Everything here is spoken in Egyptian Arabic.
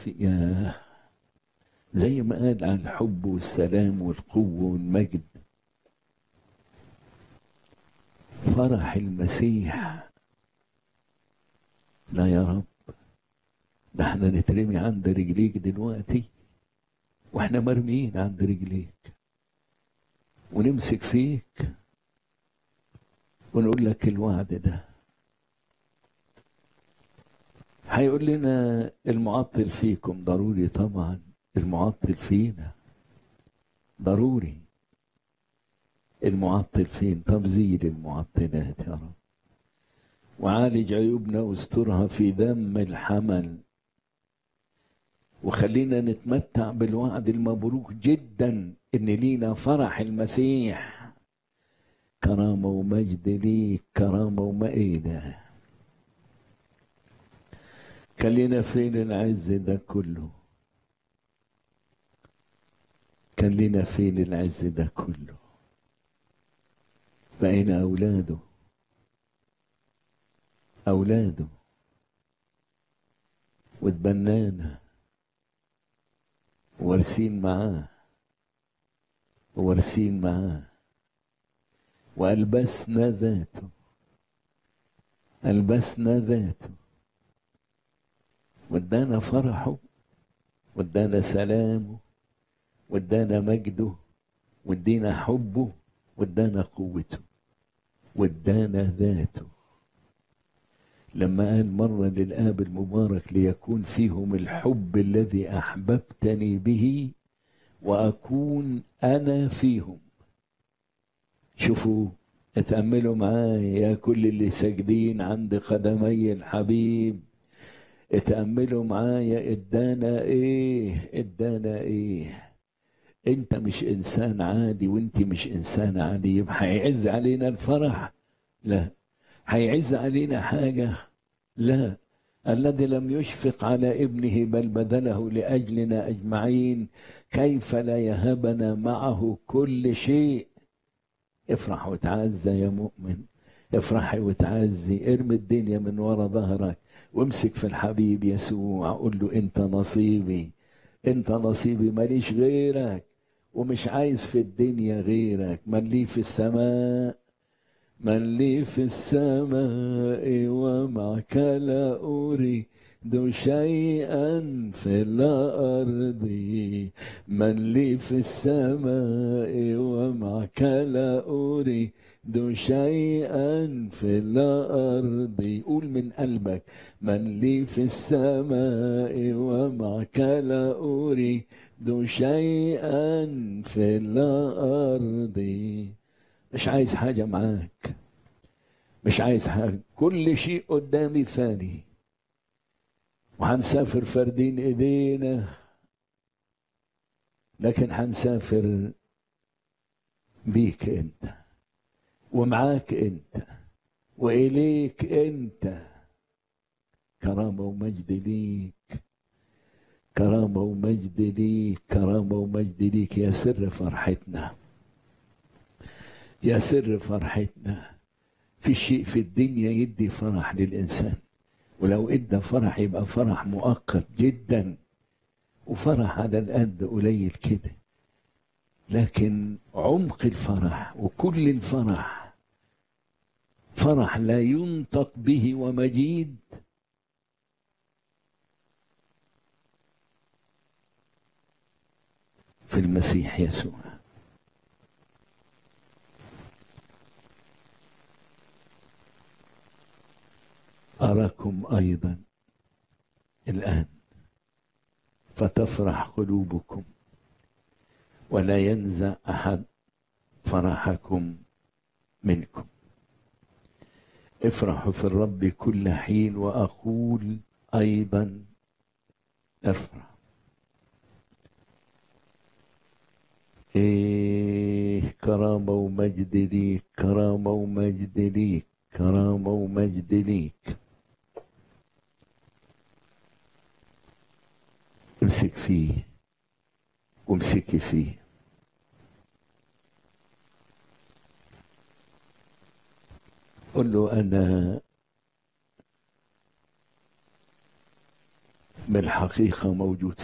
في يا زي ما قال عن الحب والسلام والقوة والمجد فرح المسيح لا يا رب ده احنا نترمي عند رجليك دلوقتي واحنا مرميين عند رجليك ونمسك فيك ونقول لك الوعد ده هيقول لنا المعطل فيكم ضروري طبعا المعطل فينا ضروري المعطل فين طب زيد المعطلات يا رب وعالج عيوبنا واسترها في دم الحمل وخلينا نتمتع بالوعد المبروك جدا ان لينا فرح المسيح كرامة ومجد ليك كرامة وما ايه ده كان لنا فين العز ده كله كان لنا فين العز ده كله بقينا أولاده أولاده واتبنانا وارثين معاه وارثين معاه وألبسنا ذاته ألبسنا ذاته وادانا فرحه وادانا سلامه وادانا مجده وادينا حبه وادانا قوته وادانا ذاته لما قال مرة للآب المبارك ليكون فيهم الحب الذي أحببتني به وأكون أنا فيهم شوفوا اتأملوا معايا يا كل اللي ساجدين عند قدمي الحبيب اتأملوا معايا ادانا ايه ادانا ايه انت مش انسان عادي وانت مش انسان عادي يبقى هيعز علينا الفرح لا هيعز علينا حاجة لا الذي لم يشفق على ابنه بل بذله لأجلنا أجمعين كيف لا يهبنا معه كل شيء افرح وتعزى يا مؤمن افرحي وتعزي ارمي الدنيا من ورا ظهرك وامسك في الحبيب يسوع قول له انت نصيبي انت نصيبي ماليش غيرك ومش عايز في الدنيا غيرك من لي في السماء من لي في السماء ومعك لا أريد شيئا في الأرض من لي في السماء ومعك لا أريد شيئا في الأرض قول من قلبك من لي في السماء ومعك لا أريد شيئا في الأرض مش عايز حاجة معاك مش عايز حاجة كل شيء قدامي فاني وهنسافر فردين ايدينا لكن هنسافر بيك انت ومعاك انت واليك انت كرامة ومجد ليك كرامة ومجد ليك كرامة ومجد ليك يا سر فرحتنا يا سر فرحتنا في شيء في الدنيا يدي فرح للإنسان ولو ادى فرح يبقى فرح مؤقت جدا وفرح على القد قليل كده لكن عمق الفرح وكل الفرح فرح لا ينطق به ومجيد في المسيح يسوع أراكم أيضا الآن فتفرح قلوبكم ولا ينزع أحد فرحكم منكم افرحوا في الرب كل حين وأقول أيضا افرح إيه كرامة ومجد ليك كرامة ومجد ليك كرامة ومجد ليك امسك فيه وامسكي فيه قل له انا بالحقيقة موجود